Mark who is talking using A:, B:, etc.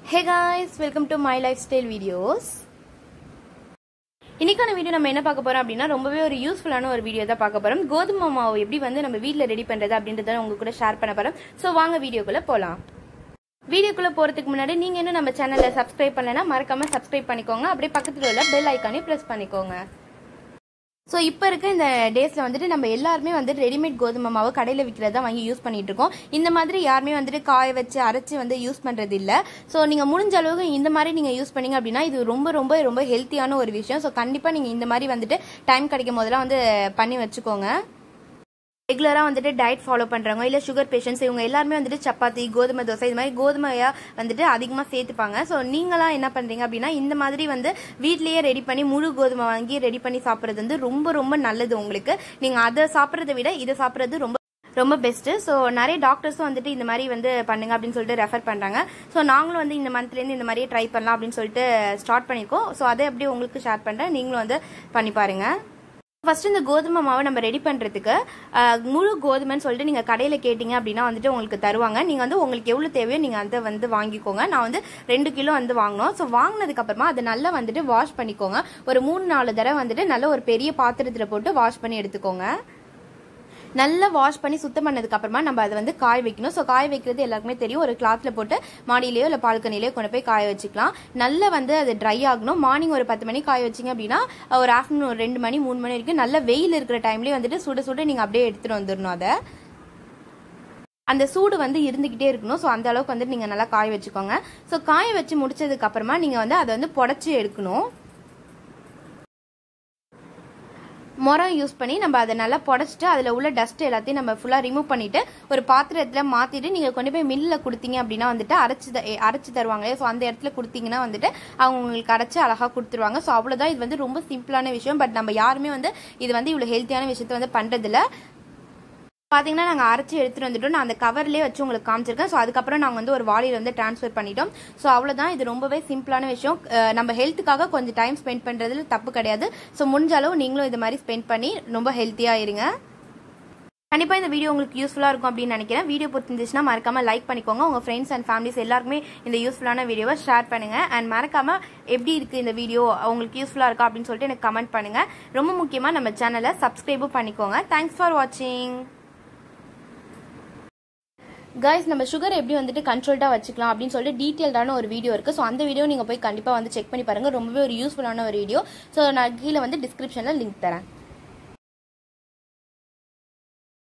A: hey guys welcome to my lifestyle videos இன்னைக்கான video நம்ம என்ன பார்க்க போறோம் அப்படின்னா ரொம்பவே ஒரு யூஸ்ஃபுல்லான ஒரு வீடியோ தான் பார்க்க போறோம் கோதுமை மாவு எப்படி வந்து நம்ம வீட்டில் ரெடி பண்றது அப்படின்றத உங்க கூட ஷேர் பண்ண போறோம் ஸோ வாங்க வீடியோக்குள்ள போலாம் வீடியோக்குள்ள போறதுக்கு முன்னாடி நீங்க இன்னும் நம்ம சேனலை சப்ஸ்கிரைப் பண்ணலைன்னா மறக்காம சப்ஸ்கிரைப் பண்ணிக்கோங்க அப்படியே பக்கத்துல உள்ள பெல் ஐக்கானே பிரஸ் பண்ணிக்கோங்க ஸோ இப்போ இருக்க இந்த டேஸில் வந்துட்டு நம்ம எல்லாருமே வந்துட்டு ரெடிமேட் கோதுமை மாவு கடையில் விற்கிறதா வாங்கி யூஸ் பண்ணிட்டு இருக்கோம் இந்த மாதிரி யாருமே வந்துட்டு காய வச்சு அரைச்சி வந்து யூஸ் பண்ணுறது இல்லை ஸோ நீங்கள் முடிஞ்ச அளவுக்கு இந்த மாதிரி நீங்கள் யூஸ் பண்ணீங்க அப்படின்னா இது ரொம்ப ரொம்ப ரொம்ப ஹெல்த்தியான ஒரு விஷயம் ஸோ கண்டிப்பாக நீங்கள் இந்த மாதிரி வந்துட்டு டைம் கிடைக்கும் போதெல்லாம் வந்து பண்ணி வச்சுக்கோங்க ரெகுலராக வந்துட்டு டயட் ஃபாலோ பண்ணுறவங்க இல்லை சுகர் பேஷண்ட்ஸ் இவங்க எல்லாருமே வந்துட்டு சப்பாத்தி கோதுமை தோசை இது மாதிரி கோதுமையாக வந்துட்டு அதிகமாக சேர்த்துப்பாங்க ஸோ நீங்களாம் என்ன பண்ணுறீங்க அப்படின்னா இந்த மாதிரி வந்து வீட்லேயே ரெடி பண்ணி முழு கோதுமை வாங்கி ரெடி பண்ணி சாப்பிட்றது வந்து ரொம்ப ரொம்ப நல்லது உங்களுக்கு நீங்கள் அதை சாப்பிட்றத விட இதை சாப்பிட்றது ரொம்ப ரொம்ப பெஸ்ட்டு ஸோ நிறைய டாக்டர்ஸும் வந்துட்டு இந்த மாதிரி வந்து பண்ணுங்க அப்படின்னு சொல்லிட்டு ரெஃபர் பண்ணுறாங்க ஸோ நாங்களும் வந்து இந்த மந்த்லேருந்து இந்த மாதிரியே ட்ரை பண்ணலாம் அப்படின்னு சொல்லிட்டு ஸ்டார்ட் பண்ணியிருக்கோம் ஸோ அதை அப்படியே உங்களுக்கு ஷேர் பண்ணுறேன் நீங்களும் வந்து பண்ணி பாருங்கள் ஃபர்ஸ்ட் இந்த கோதுமை மாவை நம்ம ரெடி பண்ணுறதுக்கு முழு கோதுமைன்னு சொல்லிட்டு நீங்கள் கடையில் கேட்டிங்க அப்படின்னா வந்துட்டு உங்களுக்கு தருவாங்க நீங்கள் வந்து உங்களுக்கு எவ்வளோ தேவையோ நீங்கள் அதை வந்து வாங்கிக்கோங்க நான் வந்து ரெண்டு கிலோ வந்து வாங்கினோம் ஸோ வாங்கினதுக்கப்புறமா அதை நல்லா வந்துட்டு வாஷ் பண்ணிக்கோங்க ஒரு மூணு நாலு தடவை வந்துட்டு நல்ல ஒரு பெரிய பாத்திரத்தில் போட்டு வாஷ் பண்ணி எடுத்துக்கோங்க நல்லா வாஷ் பண்ணி சுத்தம் பண்ணதுக்கு அப்புறமா நம்ம அதை வந்து காய வைக்கணும் ஸோ காய வைக்கிறது எல்லாருக்குமே தெரியும் ஒரு கிளாத்ல போட்டு மாடியிலேயோ இல்லை பால்கனிலேயோ கொண்டு போய் காய வச்சுக்கலாம் நல்லா வந்து அது ட்ரை ஆகணும் மார்னிங் ஒரு பத்து மணி காய வச்சிங்க அப்படின்னா ஒரு ஆஃப்டர்நூன் ஒரு ரெண்டு மணி மூணு மணி வரைக்கும் நல்ல வெயில் இருக்கிற டைம்லேயே வந்துட்டு சுட சுட நீங்கள் அப்படியே எடுத்துகிட்டு வந்துடணும் அதை அந்த சூடு வந்து இருந்துகிட்டே இருக்கணும் ஸோ அந்த அளவுக்கு வந்து நீங்கள் நல்லா காய வச்சுக்கோங்க ஸோ காய வச்சு முடிச்சதுக்கு அப்புறமா நீங்கள் வந்து அதை வந்து புடச்சி எடுக்கணும் முறம் யூஸ் பண்ணி நம்ம அதை நல்லா புடச்சிட்டு அதில் உள்ள டஸ்ட் எல்லாத்தையும் நம்ம ஃபுல்லாக ரிமூவ் பண்ணிட்டு ஒரு பாத்திரத்தில் மாற்றிட்டு நீங்கள் கொண்டு போய் மில்லில் கொடுத்தீங்க அப்படின்னா வந்துட்டு அரைச்சி அரைச்சி தருவாங்களே ஸோ அந்த இடத்துல கொடுத்தீங்கன்னா வந்துட்டு அவங்க உங்களுக்கு அரைச்சி அழகாக கொடுத்துருவாங்க ஸோ அவ்வளோதான் இது வந்து ரொம்ப சிம்பிளான விஷயம் பட் நம்ம யாருமே வந்து இது வந்து இவ்வளோ ஹெல்த்தியான விஷயத்த வந்து பண்ணுறதில்ல பார்த்தீங்கன்னா நாங்கள் அரைச்சி எடுத்துகிட்டு வந்துட்டோம் நான் அந்த கவர்லேயே வச்சு உங்களுக்கு காமிச்சிருக்கேன் ஸோ அதுக்கப்புறம் நாங்கள் வந்து ஒரு வாளியில் வந்து ட்ரான்ஸ்ஃபர் பண்ணிட்டோம் ஸோ அவ்வளோதான் இது ரொம்பவே சிம்பிளான விஷயம் நம்ம ஹெல்த்துக்காக கொஞ்சம் டைம் ஸ்பெண்ட் பண்ணுறதுல தப்பு கிடையாது ஸோ முடிஞ்ச அளவு நீங்களும் இது மாதிரி ஸ்பெண்ட் பண்ணி ரொம்ப ஹெல்த்தியாக இருங்க கண்டிப்பாக இந்த வீடியோ உங்களுக்கு யூஸ்ஃபுல்லாக இருக்கும் அப்படின்னு நினைக்கிறேன் வீடியோ பிடிச்சிருந்துச்சுன்னா மறக்காம லைக் பண்ணிக்கோங்க உங்கள் ஃப்ரெண்ட்ஸ் அண்ட் ஃபேமிலிஸ் எல்லாருக்குமே இந்த யூஸ்ஃபுல்லான வீடியோவை ஷேர் பண்ணுங்கள் அண்ட் மறக்காம எப்படி இருக்குது இந்த வீடியோ உங்களுக்கு யூஸ்ஃபுல்லாக இருக்கா அப்படின்னு சொல்லிட்டு எனக்கு கமெண்ட் பண்ணுங்கள் ரொம்ப முக்கியமாக நம்ம சேனலை சப்ஸ்கிரைபும் பண்ணிக்கோங்க தேங்க்ஸ் ஃபார் வாட்சிங் கைஸ் நம்ம சுகர் எப்படி வந்துட்டு கண்ட்ரோல்டாக வச்சுக்கலாம் அப்படின்னு சொல்லிட்டு டீட்டெயில்டான ஒரு வீடியோ இருக்குது ஸோ அந்த வீடியோ நீங்கள் போய் கண்டிப்பாக வந்து செக் பண்ணி பாருங்கள் ரொம்பவே ஒரு யூஸ்ஃபுல்லான ஒரு வீடியோ ஸோ நான் கீழே வந்து டிஸ்கிரிப்ஷனில் லிங்க் தரேன்